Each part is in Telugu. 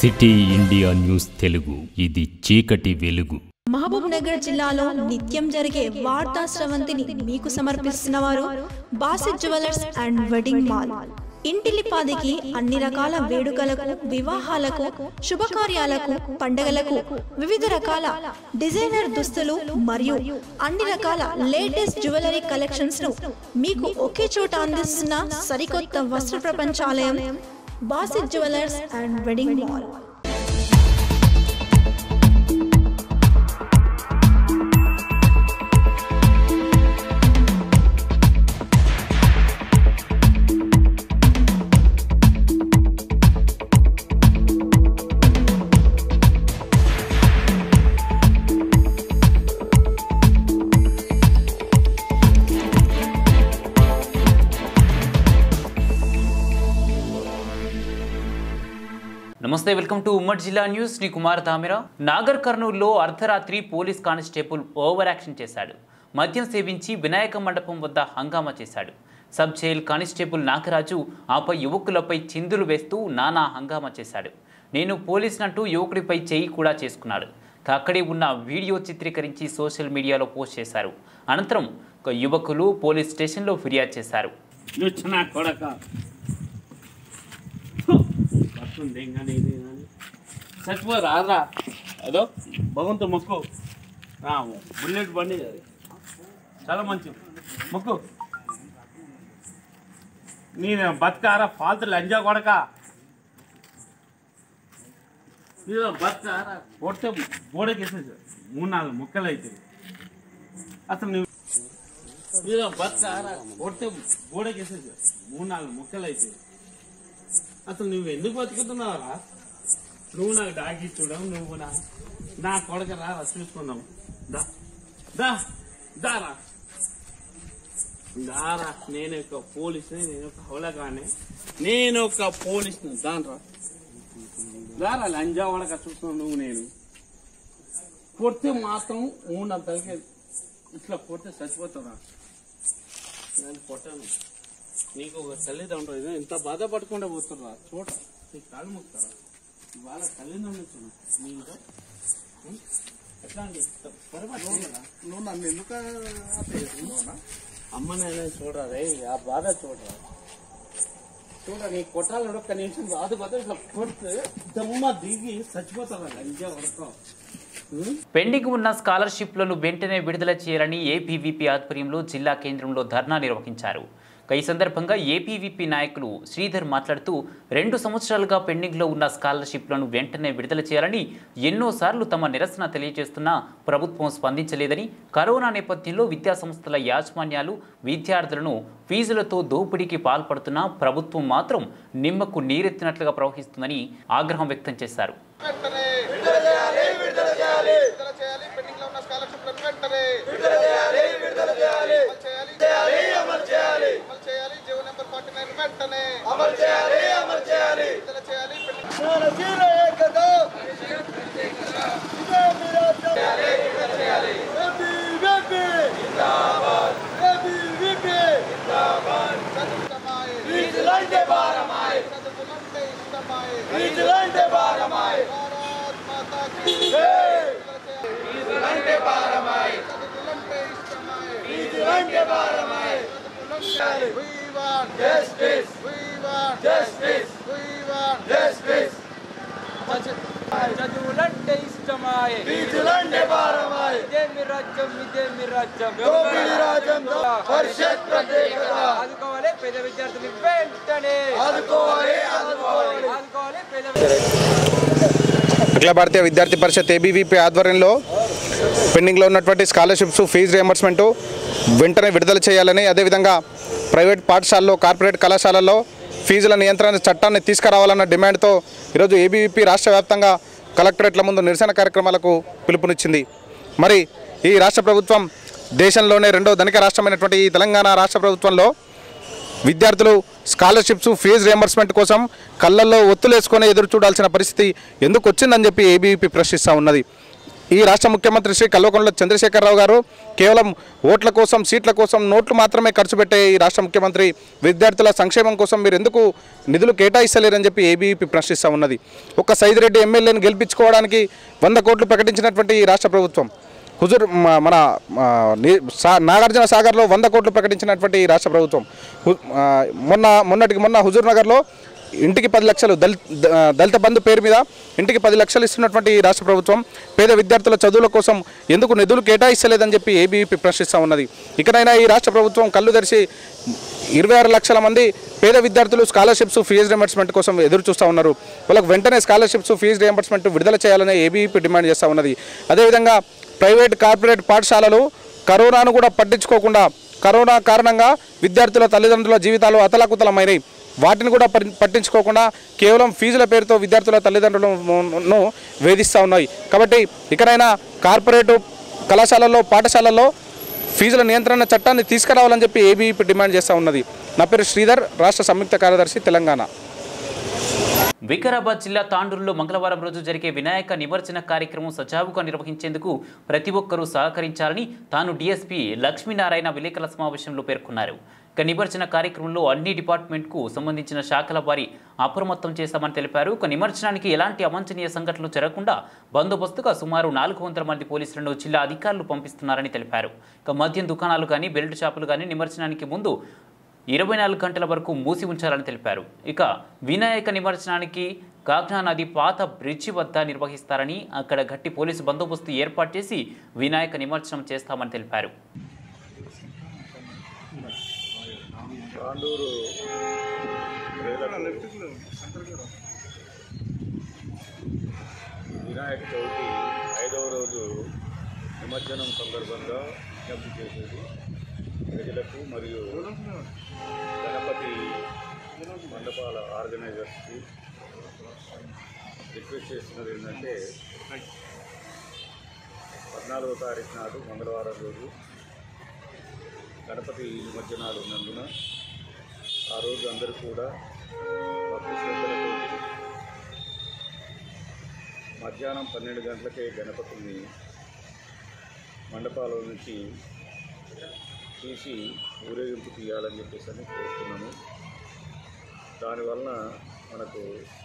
సిటీ ఇండియా న్యూస్ తెలుగు ఇది చీకటి వెలుగు మహబూబ్ నగర్ జిల్లాలో నిత్యం జరిగే వార్తా స్రవంతిని మీకు సమర్పిస్తున్న వారు Basith jewellers and wedding mall ఇంటిలిపాదికి అన్ని రకాల వేడుకలకు వివాహాలకు శుభకార్యాలకు పండగలకు వివిధ రకాల డిజైనర్ దుస్తులు మరియు అన్ని రకాల లేటెస్ట్ జ్యువెలరీ కలెక్షన్స్ ను మీకు ఒకే చోట అందిస్తున్న సరికొత్త వస్త్ర ప్రపంచాలయం Basith jewellers and wedding mall నమస్తే వెల్కమ్ టు ఉమ్మడి జిల్లా న్యూస్ నీ కుమార్ తామిరా నాగర్ కర్నూలులో అర్ధరాత్రి పోలీస్ కానిస్టేబుల్ ఓవర్ యాక్షన్ చేశాడు మద్యం సేవించి వినాయక మండపం వద్ద హంగామా చేశాడు సబ్ జైల్ కానిస్టేబుల్ నాగరాజు ఆపై యువకులపై చిందులు వేస్తూ నానా హంగామా చేశాడు నేను పోలీసునంటూ యువకుడిపై చేయి కూడా చేసుకున్నాడు అక్కడే ఉన్న వీడియో చిత్రీకరించి సోషల్ మీడియాలో పోస్ట్ చేశారు అనంతరం ఒక యువకులు పోలీస్ స్టేషన్లో ఫిర్యాదు చేశారు నువ్వు కొడక వస్తుంది ఏం కానీ ఇది కానీ చచ్చిపో రాదురా అదో భగవంతు మొక్కు ఆ, బుల్లెట్ బండి అది. చాలా మంచి మొక్కు నేను బతకారా ఫాల్తు లంజా కొడక నేను బతకారా కొడితే గోడకేసేసి మూడు నాలుగు ముక్కలు అవుతాయి అసలు నువ్వు మీరు బతకారా కొడితే గోడకేసేసి మూడు నాలుగు ముక్కలు అవుతాయి అసలు నువ్వు ఎందుకు బతుకుతున్నావురా నువ్వు నాకు డాకి చూడవు నువ్వు నా నా కొడక రా చూసుకుందాం దా దా దారా దారా నేను ఒక పోలీస్ని నేను ఒక హౌలగానే నేను ఒక పోలీస్ని దానరా దారా లంజా వడక చూస్తున్నావు నువ్వు నేను కొడితే మాత్రం మూడు నాలుగు తలకే ఇట్లా కొడితే చచ్చిపోతావురా నేను కొట్టాను నీకు ఒక తల్లిదండ్రులు ఇది ఎంత బాధపడకుండా పోతుర్రా చూడ నీ కాళ్ళు ముక్తారా వాళ్ళ తల్లిదండ్రులు చూడు నీ ఇంకా ఉం? ఎట్లా అండి పొరపాటు చేయరా? నువ్వు నన్ను ఎందుకు ఆపేస్తున్నావునా అమ్మ నాయన చూడరా రే ఆ బాధ చూడరా చూడ నీ కొట్టాలి ఒక్క నిమిషం రాదు కదా ఇట్లా కొడితే దమ్మ దిగి చచ్చిపోతారా లంజా ఉడకం పెండింగ్ ఉన్న స్కాలర్షిప్లను వెంటనే విడుదల చేయాలని ఏపీవీపీ ఆధ్వర్యంలో జిల్లా కేంద్రంలో ధర్నా నిర్వహించారు ఇక ఈ సందర్భంగా ఏపీవీపీ నాయకులు శ్రీధర్ మాట్లాడుతూ రెండు సంవత్సరాలుగా పెండింగ్లో ఉన్న స్కాలర్షిప్లను వెంటనే విడుదల చేయాలని ఎన్నోసార్లు తమ నిరసన తెలియజేస్తున్నా ప్రభుత్వం స్పందించలేదని కరోనా నేపథ్యంలో విద్యాసంస్థల యాజమాన్యాలు విద్యార్థులను ఫీజులతో దోపిడీకి పాల్పడుతున్నా ప్రభుత్వం మాత్రం నిమ్మకు నీరెత్తినట్లుగా ప్రవహిస్తుందని ఆగ్రహం వ్యక్తం చేశారు వెంటనే విడుదల చేయాలి విడుదల చేయాలి విడుదల చేయాలి పెండింగ్ లో ఉన్న స్కాలర్షిప్లను వెంటనే విడుదల చేయాలి విడుదల చేయాలి అమలు చేయాలి చేయాలి అమలు చేయాలి అమలు చేయాలి జీవో నెంబర్ ఫార్టీ నైన్ వెంటనే అమలు చేయాలి అమలు చేయాలి విడుదల చేయాలి పెండింగ్ ఏకత ఇదే మీ రాజ్యం విడుదల చేయాలి ఏబీ జిందాబాద్ ఏబీ విపి జిందాబాద్ చదువుతమాయి వీధులంటే భారమాయి చదువులంటే ఇష్టమాయి వీధులంటే భారమాయి భారత్ మాతా కీ వీధులంటే భారమాయి చదువులంటే ఇష్టమాయి వీధులంటే భారమాయి We want justice. We want justice. We want justice. చదువులంటే ఇష్టమాయే వీధులంటే భారమాయి ఇదే మీ రాజ్యం ఇదే మీ రాజ్యం దోపిడీ రాజ్యంతో పరిషత్ ప్రత్యేకత ఆదుకోవాలి పేద విద్యార్థులు వెంటనే ఆదుకోవాలి ఆదుకోవాలి ఆదుకోవాలి పేద విద్యార్థులు అఖిల భారతీయ విద్యార్థి పరిషత్ ఏబీవీపీ ఆధ్వర్యంలో పెండింగ్లో ఉన్నటువంటి స్కాలర్షిప్స్ ఫీజు రియంబర్స్మెంట్ వెంటనే విడుదల చేయాలని అదేవిధంగా ప్రైవేట్ పాఠశాలలో కార్పొరేట్ కళాశాలల్లో ఫీజుల నియంత్రణ చట్టాన్ని తీసుకురావాలన్న డిమాండ్తో ఈరోజు ఏబీవీపీ రాష్ట్ర వ్యాప్తంగా కలెక్టరేట్ల ముందు నిరసన కార్యక్రమాలకు పిలుపునిచ్చింది మరి ఈ రాష్ట్ర ప్రభుత్వం దేశంలోనే రెండో ధనిక రాష్ట్రమైనటువంటి ఈ తెలంగాణ రాష్ట్ర ప్రభుత్వంలో విద్యార్థులు స్కాలర్షిప్స్ ఫీజు రియంబర్స్మెంట్ కోసం కళ్ళల్లో ఒత్తులేసుకొని ఎదురు చూడాల్సిన పరిస్థితి ఎందుకు వచ్చిందని చెప్పి ఏబీవీపీ ప్రశ్నిస్తూ ఉన్నది ఈ రాష్ట్ర ముఖ్యమంత్రి శ్రీ కల్వకుంట్ల చంద్రశేఖరరావు గారు కేవలం ఓట్ల కోసం సీట్ల కోసం నోట్లు మాత్రమే ఖర్చు పెట్టే ఈ రాష్ట్ర ముఖ్యమంత్రి విద్యార్థుల సంక్షేమం కోసం మీరు ఎందుకు నిధులు కేటాయిస్తలేరని చెప్పి ఏబీవీపీ ప్రశ్నిస్తూ ఉన్నది ఒక సైదిరెడ్డి ఎమ్మెల్యేని గెలిపించుకోవడానికి వంద కోట్లు ప్రకటించినటువంటి ఈ రాష్ట్ర ప్రభుత్వం హుజూర్ మ- మన ఆ, ని- సా- నాగార్జున సాగర్లో వంద కోట్లు ప్రకటించినటువంటి ఈ రాష్ట్ర ప్రభుత్వం హు- ఆ, మొన్న మొన్నటికి మొన్న హుజూర్ నగర్లో ఇంటికి పది లక్షలు దళిత ద- దళిత బంధు పేరు మీద ఇంటికి పది లక్షలు ఇస్తున్నటువంటి ఈ రాష్ట్ర ప్రభుత్వం పేద విద్యార్థుల చదువుల కోసం ఎందుకు నిధులు కేటాయిస్తలేదని చెప్పి ఏబీవీపీ ప్రశ్నిస్తూ ఉన్నది ఇకనైనా ఈ రాష్ట్ర ప్రభుత్వం కళ్ళు తెరిచి ఇరవై ఆరు లక్షల మంది పేద విద్యార్థులు స్కాలర్షిప్స్ ఫీజు రియంబర్స్మెంట్ కోసం ఎదురు చూస్తూ ఉన్నారు వాళ్ళకు వెంటనే స్కాలర్షిప్స్ ఫీజు రియంబర్స్మెంట్ విడుదల చేయాలని ఏబీవీపీ డిమాండ్ చేస్తూ ఉన్నది అదేవిధంగా ప్రైవేట్ కార్పొరేట్ పాఠశాలలు కరోనాను కూడా పట్టించుకోకుండా కరోనా కారణంగా విద్యార్థుల తల్లిదండ్రుల జీవితాలు అతలాకుతలమైనవి వాటిని కూడా పరి- పట్టించుకోకుండా కేవలం ఫీజుల పేరుతో విద్యార్థుల తల్లిదండ్రులను వేధిస్తూ ఉన్నాయి కాబట్టి ఇకనైనా కార్పొరేటు కళాశాలల్లో పాఠశాలల్లో ఫీజుల నియంత్రణ చట్టాన్ని తీసుకురావాలని చెప్పి ఏబీవీపీ డిమాండ్ చేస్తూ ఉన్నది నా పేరు శ్రీధర్ రాష్ట్ర సంయుక్త కార్యదర్శి తెలంగాణ వికారాబాద్ జిల్లా తాండూరులో మంగళవారం రోజు జరిగే వినాయక నిమజ్జన కార్యక్రమం సజావుగా నిర్వహించేందుకు ప్రతి ఒక్కరూ సహకరించాలని తాను డీఎస్పీ లక్ష్మీనారాయణ విలేకరుల సమావేశంలో పేర్కొన్నారు ఇక నిమజ్జన కార్యక్రమంలో అన్ని డిపార్ట్మెంట్కు సంబంధించిన శాఖల వారి అప్రమత్తం చేస్తామని తెలిపారు ఇక నిమజ్జనానికి ఎలాంటి అవాంఛనీయ సంఘటనలు జరగకుండా బందోబస్తుగా సుమారు నాలుగు వందల మంది పోలీసులను జిల్లా అధికారులు పంపిస్తున్నారని తెలిపారు ఇక మద్యం దుకాణాలు కానీ బెల్ట్ షాపులు కానీ నిమజ్జనానికి ముందు ఇరవై నాలుగు గంటల వరకు మూసి ఉంచాలని తెలిపారు ఇక వినాయక నిమజ్జనానికి కాగ్నా నది పాత బ్రిడ్జి వద్ద నిర్వహిస్తారని అక్కడ గట్టి పోలీసు బందోబస్తు ఏర్పాటు చేసి వినాయక నిమజ్జనం చేస్తామని తెలిపారు తాండూరు వినాయక చవితి ఐదవ రోజు నిమజ్జనం సందర్భంగా విజ్ఞప్తి చేసేది ప్రజలకు మరియు గణపతి మండపాల ఆర్గనైజర్స్కి రిక్వెస్ట్ చేస్తున్నది ఏంటంటే పద్నాలుగో తారీఖు నాడు మంగళవారం రోజు గణపతి నిమజ్జనాలు ఉన్నందున ఆ రోజు అందరూ కూడా భక్తి శ్రద్ధలతో మధ్యాహ్నం పన్నెండు గంటలకే గణపతిని మండపాల నుంచి తీసి ఊరేగింపు తీయాలని చెప్పేసి అని కోరుతున్నాము దానివలన మనకు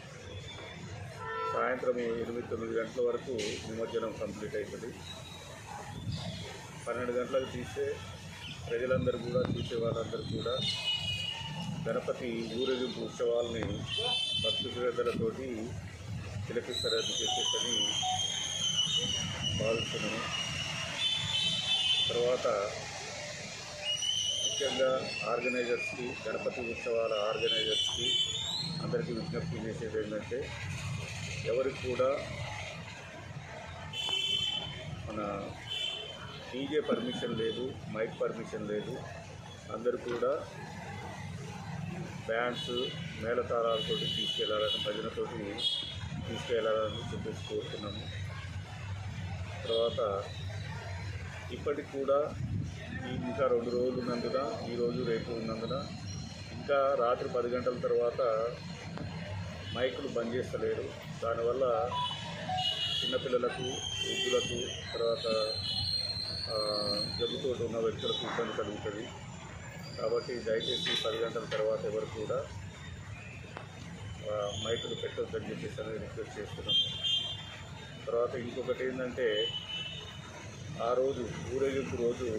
సాయంత్రం ఎనిమిది తొమ్మిది గంటల వరకు నిమజ్జనం కంప్లీట్ అవుతుంది పన్నెండు గంటలకు తీస్తే ప్రజలందరూ కూడా చూసే వాళ్ళందరూ కూడా గణపతి ఊరేగింపు ఉత్సవాల్ని భక్తి శ్రద్ధలతోటి తిలకిస్తారని చెప్పేసి భావిస్తున్నాను తర్వాత ముఖ్యంగా ఆర్గనైజర్స్కి గణపతి ఉత్సవాల ఆర్గనైజర్స్కి అందరికీ విజ్ఞప్తి చేసేది ఏంటంటే ఎవరికి కూడా మన డీజే పర్మిషన్ లేదు మైక్ పర్మిషన్ లేదు అందరూ కూడా బ్యాండ్స్ మేళతాళాలతో తీసుకెళ్లాలని భజనతోటి తీసుకెళ్లాలని చెప్పేసి కోరుతున్నాము తర్వాత ఇప్పటికి కూడా ఈ ఇంకా రెండు రోజులు ఉన్నందున ఈరోజు రేపు ఉన్నందున ఇంకా రాత్రి పది గంటల తర్వాత మైకులు బంద్ చేస్తలేరు దానివల్ల చిన్నపిల్లలకు వృద్ధులకు తర్వాత ఆ, జబ్బుతో ఉన్న వ్యక్తులకు ఇబ్బంది కలుగుతుంది కాబట్టి దయచేసి పది గంటల తర్వాత ఎవరు కూడా ఆ, మైకులు పెట్టొద్దని చెప్పేసి అనేది రిక్వెస్ట్ చేస్తున్నాం తర్వాత ఇంకొకటి ఏంటంటే ఆ రోజు ఊరేగింపు రోజు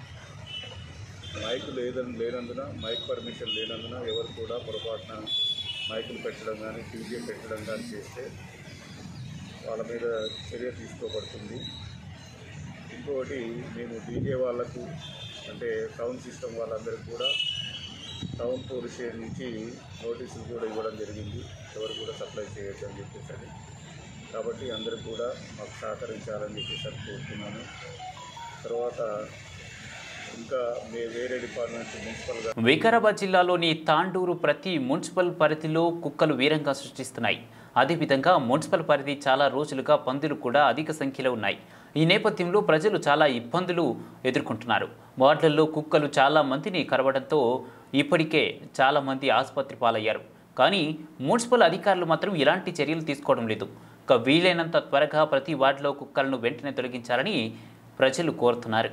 మైక్ లేదని లేనందున మైక్ పర్మిషన్ లేనందున ఎవరు కూడా పొరపాటున మైకులు పెట్టడం కానీ డీజే పెట్టడం కానీ చేస్తే వాళ్ళ మీద చర్య తీసుకోబడుతుంది ఇంకొకటి మేము డీజే వాళ్ళకు అంటే సౌండ్ సిస్టమ్ వాళ్ళందరికీ కూడా టౌన్ పోలీస్ స్టేషన్ నుంచి నోటీసులు కూడా ఇవ్వడం జరిగింది ఎవరు కూడా సప్లై చేయొచ్చు అని చెప్పేసి అని. కాబట్టి అందరూ కూడా మాకు సహకరించాలని చెప్పేసి అని కోరుతున్నాను తర్వాత ఇంకా మే వేరే డిపార్ట్మెంట్ మున్సిపల్గా వికారాబాద్ జిల్లాలోని తాండూరు ప్రతి మున్సిపల్ పరిధిలో కుక్కలు వీరంగా సృష్టిస్తున్నాయి అదేవిధంగా మున్సిపల్ పరిధి చాలా రోజులుగా పందులు కూడా అధిక సంఖ్యలో ఉన్నాయి ఈ నేపథ్యంలో ప్రజలు చాలా ఇబ్బందులు ఎదుర్కొంటున్నారు వార్డులలో కుక్కలు చాలా మందిని కరవడంతో ఇప్పటికే చాలా మంది ఆసుపత్రి పాలయ్యారు కానీ మున్సిపల్ అధికారులు మాత్రం ఇలాంటి చర్యలు తీసుకోవడం లేదు ఇక వీలైనంత త్వరగా ప్రతి వార్డులో కుక్కలను వెంటనే తొలగించాలని ప్రజలు కోరుతున్నారు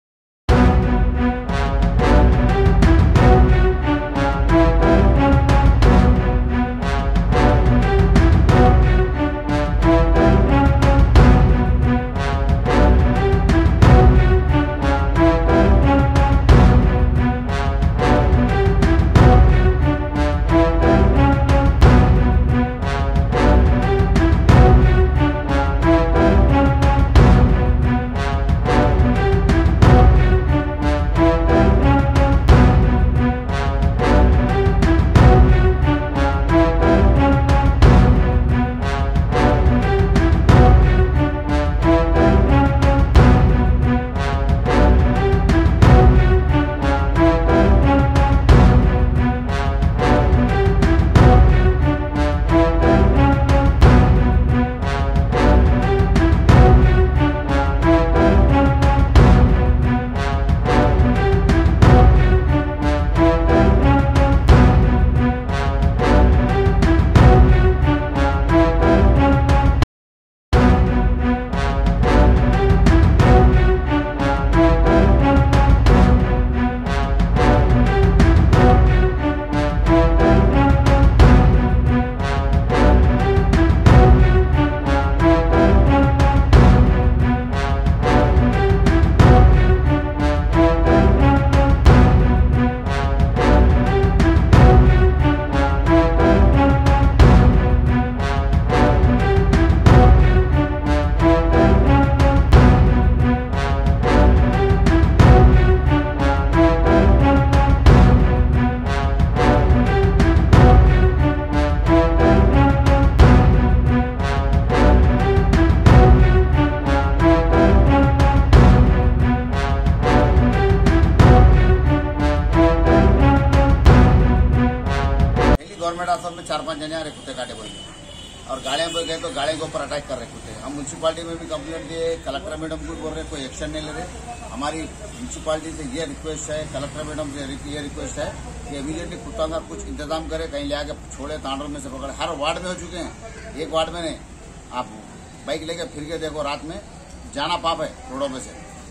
डेली गवर्नमेंट हाउस में चार पांच जने आ रहे कुत्ते काटे बोल के और गाड़ियां पे गए तो गाड़ियों के ऊपर अटैक कर रहे कुत्ते हम म्यूनसिपालिटी में भी कंप्लेंट दिए कलेक्टर मैडम को भी बोल रहे कोई एक्शन नहीं ले रहे हमारी म्यूनसिपालिटी से ये रिक्वेस्ट है कलेक्टर मैडम से ये रिक्वेस्ट है कि इमीडिएटली कुत्ता का कुछ इंतजाम करे कहीं ले आके छोड़े तांडों में से पकड़े हर वार्ड में हो चुके हैं एक वार्ड में नहीं आप बाइक लेके फिर के देखो रात में जाना पाप है रोडों में से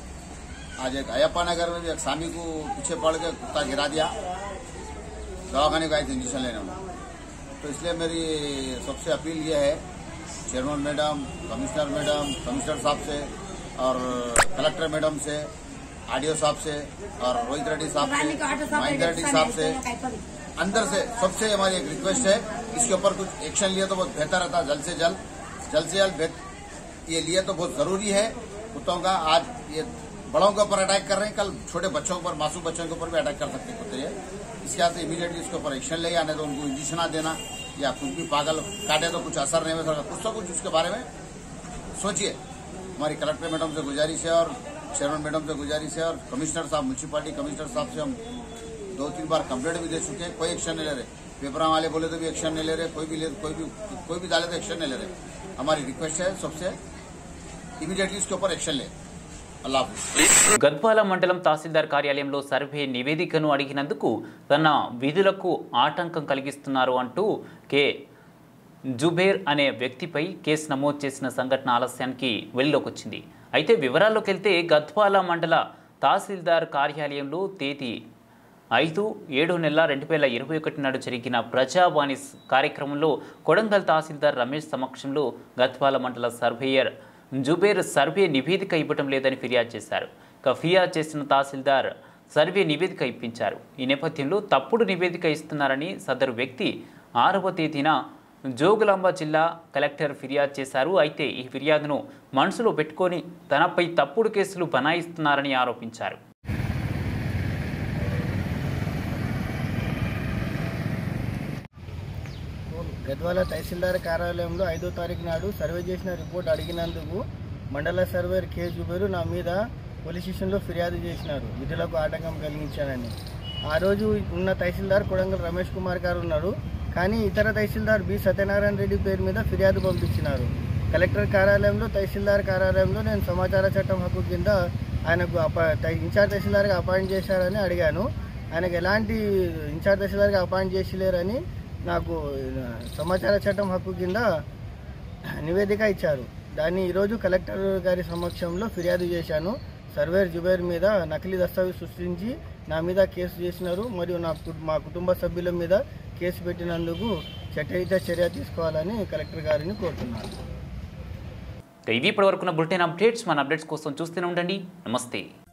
आज एक अयप्पा नगर में भी एक स्वामी को पीछे पड़ के कुत्ता गिरा दिया दवाखाने को आए थे इंजेक्शन लेने में तो इसलिए मेरी सबसे अपील ये है chairman madam commissioner madam commissioner साहब से और कलेक्टर मैडम से आरडीओ साहब से और रोहित रेड्डी साहब से महेंद्र रेड्डी साहब से अंदर से सबसे हमारी एक रिक्वेस्ट है इसके ऊपर कुछ एक्शन लिए तो बहुत बेहतर रहता जल्द से जल्द जल्द से जल्द बेह- ये लिए तो बहुत जरूरी है कुत्तों का आज ये बड़ों के ऊपर अटैक कर रहे हैं कल छोटे बच्चों के ऊपर मासूम बच्चों के ऊपर भी अटैक कर सकते हैं कुत्ते ये इसके हाथ से इमीडिएटली इसके ऊपर एक्शन ले आने तो उनको इंजेक्शन देना या कुछ भी पागल काटे तो कुछ असर नहीं हो सकता कुछ तो कुछ उसके बारे में सोचिए हमारी कलेक्टर मैडम से गुजारिश है और चेयरमैन मैडम से गुजारिश है और कमिश्नर साहब म्यूनसिपालिटी कमिश्नर साहब से हम दो तीन बार कंप्लेंट भी दे चुके हैं कोई एक्शन नहीं ले रहे पेपरा वाले बोले तो भी एक्शन नहीं ले रहे कोई भी ले कोई भी कोई भी डाले तो एक्शन नहीं ले रहे हमारी रिक्वेस्ट है सबसे इमीडिएटली इसके ऊपर एक्शन ले अल्लाह हाफिज గద్వాల మండలం తహసీల్దార్ కార్యాలయంలో సర్వే నివేదికను అడిగినందుకు తన విధులకు ఆటంకం కలిగిస్తున్నారు అంటూ కె జుబేర్ అనే వ్యక్తిపై కేసు నమోదు చేసిన సంఘటన ఆలస్యానికి వెళ్లిలోకి వచ్చింది అయితే వివరాల్లోకి వెళ్తే గద్వాల మండల తహసీల్దార్ కార్యాలయంలో తేదీ ఐదు ఏడు నెల రెండు వేల ఇరవై ఒకటి నాడు జరిగిన ప్రజావాణి స్- కార్యక్రమంలో కొడంగల్ తహసీల్దార్ రమేష్ సమక్షంలో గద్వాల మండల సర్వేయర్ జుబేర్ సర్వే నివేదిక ఇవ్వటం లేదని ఫిర్యాదు చేశారు ఇక ఫిర్యాదు చేసిన తహసీల్దార్ సర్వే నివేదిక ఇప్పించారు ఈ నేపథ్యంలో తప్పుడు నివేదిక ఇస్తున్నారని సదరు వ్యక్తి ఆరవ తేదీన జోగులాంబ జిల్లా కలెక్టర్ ఫిర్యాదు చేశారు అయితే ఈ ఫిర్యాదును మనసులో పెట్టుకొని తనపై తప్పుడు కేసులు బనాయిస్తున్నారని ఆరోపించారు గద్వాల తహసీల్దార్ కార్యాలయంలో ఐదో తారీఖు నాడు సర్వే చేసిన రిపోర్ట్ అడిగినందుకు మండల సర్వేర్ కె జుబేరు నా మీద పోలీస్ స్టేషన్లో ఫిర్యాదు చేసినారు విధులకు ఆటంకం కలిగించానని ఆ రోజు ఉన్న తహసీల్దార్ కొడంగల్ రమేష్ కుమార్ గారు ఉన్నారు కానీ ఇతర తహసీల్దార్ బి సత్యనారాయణ రెడ్డి పేరు మీద ఫిర్యాదు పంపించినారు కలెక్టర్ కార్యాలయంలో తహసీల్దార్ కార్యాలయంలో నేను సమాచార చట్టం హక్కు కింద ఆయనకు అప త- ఇన్ఛార్జ్ తహసీల్దార్గా అపాయింట్ చేశారని అడిగాను ఆయనకు ఎలాంటి ఇన్ఛార్జ్ తహసీల్దార్గా అపాయింట్ చేసిలేరని నాకు ఆ, సమాచార చట్టం హక్కు కింద నివేదిక ఇచ్చారు దాన్ని ఈరోజు కలెక్టర్ గారి సమక్షంలో ఫిర్యాదు చేశాను సర్వేర్ జుబేర్ మీద నకిలీ దస్తావేజ్ సృష్టించి నా మీద కేసు చేసినారు మరియు నా కు- మా కుటుంబ సభ్యుల మీద కేసు పెట్టినందుకు చట్టరీత్యా చర్య తీసుకోవాలని కలెక్టర్ గారిని కోరుతున్నాను ఇవి ఇప్పటివరకున్న బులెటిన్ అప్డేట్స్ మన అప్డేట్స్ కోసం చూస్తూనే ఉండండి నమస్తే